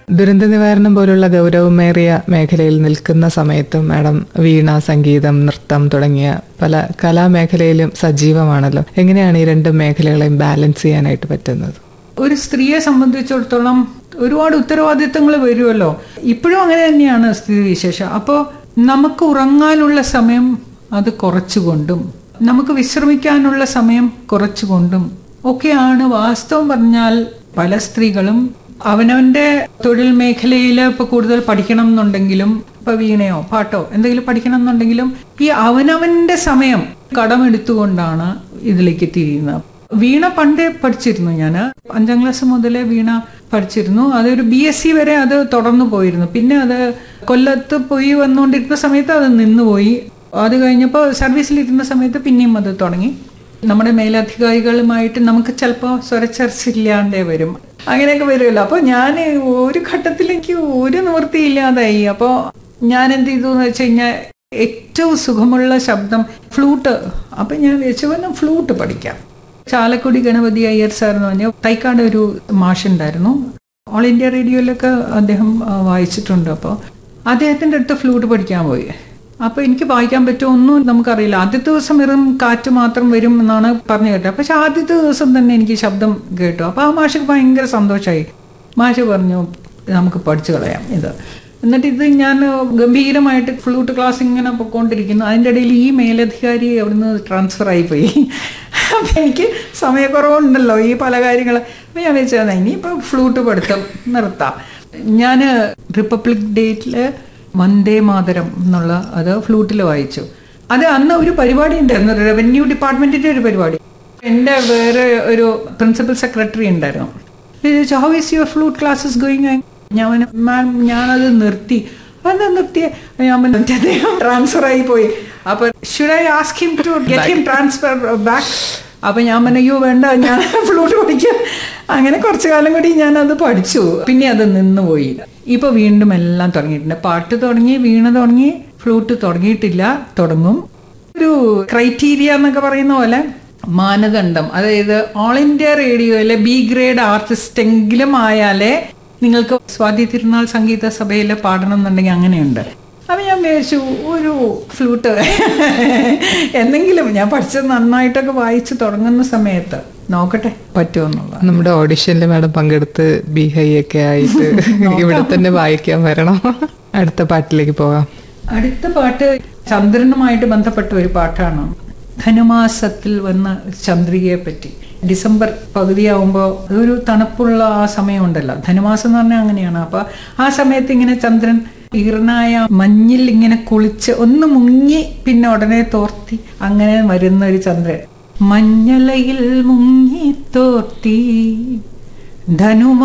ദുരന്ത നിവാരണം പോലുള്ള ഗൗരവമേറിയ മേഖലയിൽ നിൽക്കുന്ന സമയത്തും മാഡം വീണ സംഗീതം നൃത്തം തുടങ്ങിയ പല കലാമേഖലയിലും സജീവമാണല്ലോ എങ്ങനെയാണ് ഈ രണ്ട് മേഖലകളെയും ബാലൻസ് ചെയ്യാനായിട്ട് പറ്റുന്നത് ഒരു സ്ത്രീയെ സംബന്ധിച്ചിടത്തോളം ഒരുപാട് ഉത്തരവാദിത്തങ്ങൾ വരുമല്ലോ ഇപ്പോഴും അങ്ങനെ തന്നെയാണ് സ്ഥിതിവിശേഷം അപ്പോൾ നമുക്ക് ഉറങ്ങാനുള്ള സമയം അത് കുറച്ചുകൊണ്ടും നമുക്ക് വിശ്രമിക്കാനുള്ള സമയം കുറച്ചുകൊണ്ടും ഒക്കെയാണ് വാസ്തവം പറഞ്ഞാൽ പല സ്ത്രീകളും അവനവന്റെ തൊഴിൽ മേഖലയിൽ ഇപ്പൊ കൂടുതൽ പഠിക്കണം എന്നുണ്ടെങ്കിലും ഇപ്പൊ വീണയോ പാട്ടോ എന്തെങ്കിലും പഠിക്കണം എന്നുണ്ടെങ്കിലും ഈ അവനവന്റെ സമയം കടമെടുത്തുകൊണ്ടാണ് ഇതിലേക്ക് തിരിയുന്നത് വീണ പണ്ടേ പഠിച്ചിരുന്നു ഞാൻ അഞ്ചാം ക്ലാസ് മുതലേ വീണ പഠിച്ചിരുന്നു അതൊരു ബി എസ് സി വരെ അത് തുടർന്നു പോയിരുന്നു പിന്നെ അത് കൊല്ലത്ത് പോയി വന്നുകൊണ്ടിരുന്ന സമയത്ത് അത് നിന്നുപോയി അത് കഴിഞ്ഞപ്പോൾ സർവീസിലിരുന്ന സമയത്ത് പിന്നെയും അത് തുടങ്ങി നമ്മുടെ മേലധികാരികളുമായിട്ട് നമുക്ക് ചിലപ്പോൾ സ്വരച്ചർച്ചില്ലാണ്ടേ വരും അങ്ങനെയൊക്കെ വരുമല്ലോ അപ്പോൾ ഞാൻ ഒരു ഘട്ടത്തിൽ എനിക്ക് ഒരു നിവൃത്തിയില്ലാതായി അപ്പോൾ ഞാൻ എന്ത് ചെയ്തു എന്ന് വെച്ച് കഴിഞ്ഞാൽ ഏറ്റവും സുഖമുള്ള ശബ്ദം ഫ്ലൂട്ട് അപ്പം ഞാൻ വെച്ചു ഫ്ലൂട്ട് പഠിക്കാം ചാലക്കുടി ഗണപതി അയ്യർ സാർ എന്ന് പറഞ്ഞ തൈക്കാട് ഒരു മാഷുണ്ടായിരുന്നു ഓൾ ഇന്ത്യ റേഡിയോയിലൊക്കെ അദ്ദേഹം ആ, വായിച്ചിട്ടുണ്ട് അപ്പോൾ അദ്ദേഹത്തിൻ്റെ അടുത്ത് ഫ്ലൂട്ട് പഠിക്കാൻ പോയി അപ്പോൾ എനിക്ക് വായിക്കാൻ പറ്റുമോ ഒന്നും നമുക്കറിയില്ല ആദ്യത്തെ ദിവസം വെറും കാറ്റ് മാത്രം വരും എന്നാണ് പറഞ്ഞു കേട്ടത് പക്ഷെ ആദ്യത്തെ ദിവസം തന്നെ എനിക്ക് ശബ്ദം കേട്ടു അപ്പോൾ ആ മാഷക്ക് ഭയങ്കര സന്തോഷമായി മാഷ് പറഞ്ഞു നമുക്ക് പഠിച്ചു കളയാം ഇത് എന്നിട്ട് ഇത് ഞാൻ ഗംഭീരമായിട്ട് ഫ്ലൂട്ട് ക്ലാസ് ഇങ്ങനെ പൊക്കോണ്ടിരിക്കുന്നു അതിൻ്റെ ഇടയിൽ ഈ മേലധികാരി അവിടുന്ന് ട്രാൻസ്ഫർ ആയിപ്പോയി അപ്പം എനിക്ക് സമയക്കുറവുണ്ടല്ലോ ഈ പല കാര്യങ്ങൾ അപ്പം ഞാൻ വെച്ചാൽ ഇനിയിപ്പോൾ ഫ്ലൂട്ട് പഠിത്തം നിർത്താം ഞാൻ റിപ്പബ്ലിക് ഡേറ്റിൽ വന്ദേ മാതരം എന്നുള്ള അത് ഫ്ലൂട്ടിൽ വായിച്ചു അത് അന്ന് ഒരു പരിപാടി ഉണ്ടായിരുന്നു റവന്യൂ ഡിപ്പാർട്ട്മെന്റിന്റെ ഒരു പരിപാടി എൻ്റെ വേറെ ഒരു പ്രിൻസിപ്പൽ സെക്രട്ടറി ഉണ്ടായിരുന്നു how is your flute classes going ഞാൻ പറഞ്ഞു, മാം ഞാനത് നിർത്തി അതെന്താ നിർത്തിയേ ഞാൻ പറഞ്ഞു, അദ്ദേഹം ട്രാൻസ്ഫർ ആയി പോയി അപ്പൊ should I ask him to get him transfer back അപ്പൊ ഞാൻ പറഞ്ഞു അയ്യോ വേണ്ട ഞാൻ ഫ്ലൂട്ട് പഠിക്കാം അങ്ങനെ കുറച്ചു കാലം കൂടി ഞാൻ അത് പഠിച്ചു പിന്നെ അത് നിന്നുപോയി ഇപ്പൊ വീണ്ടും എല്ലാം തുടങ്ങിയിട്ടുണ്ട് പാട്ട് തുടങ്ങി വീണ തുടങ്ങി ഫ്ലൂട്ട് തുടങ്ങിയിട്ടില്ല തുടങ്ങും ഒരു ക്രൈറ്റീരിയ എന്നൊക്കെ പറയുന്ന പോലെ മാനദണ്ഡം അതായത് ഓൾ ഇന്ത്യ റേഡിയോയിലെ ബി ഗ്രേഡ് ആർട്ടിസ്റ്റ് എങ്കിലും ആയാലേ നിങ്ങൾക്ക് സ്വാതി തിരുനാൾ സംഗീത സഭയിൽ പാടണം എന്നുണ്ടെങ്കിൽ അങ്ങനെയുണ്ട് അപ്പം ഞാൻ വിചാരിച്ചു ഒരു ഫ്ലൂട്ട് എന്തെങ്കിലും ഞാൻ പഠിച്ചത് നന്നായിട്ടൊക്കെ വായിച്ച് തുടങ്ങുന്ന സമയത്ത് നോക്കട്ടെ പറ്റുമെന്നുള്ളത് നമ്മുടെ ഓഡിഷനിൽ മാഡം പങ്കെടുത്ത് ബി ഹൈ ഒക്കെ ആയിട്ട് ഇവിടെ തന്നെ വായിക്കാൻ വരണം അടുത്ത പാട്ടിലേക്ക് പോകാം അടുത്ത പാട്ട് ചന്ദ്രനുമായിട്ട് ബന്ധപ്പെട്ട ഒരു പാട്ടാണ് ധനുമാസത്തിൽ വന്ന ചന്ദ്രികയെ പറ്റി ഡിസംബർ പകുതിയാവുമ്പോൾ അതൊരു തണുപ്പുള്ള ആ സമയമുണ്ടല്ലോ ധനുമാസം എന്ന് പറഞ്ഞാൽ അങ്ങനെയാണ് അപ്പൊ ആ സമയത്ത് ഇങ്ങനെ ചന്ദ്രൻ ഈർനായ മഞ്ഞിൽ ഇങ്ങനെ കുളിച്ച് ഒന്ന് മുങ്ങി പിന്നെ ഉടനെ തോർത്തി അങ്ങനെ വരുന്ന ഒരു ചന്ദ്രൻ മഞ്ഞലയിൽ മുങ്ങി തോർത്തി ധനുമാ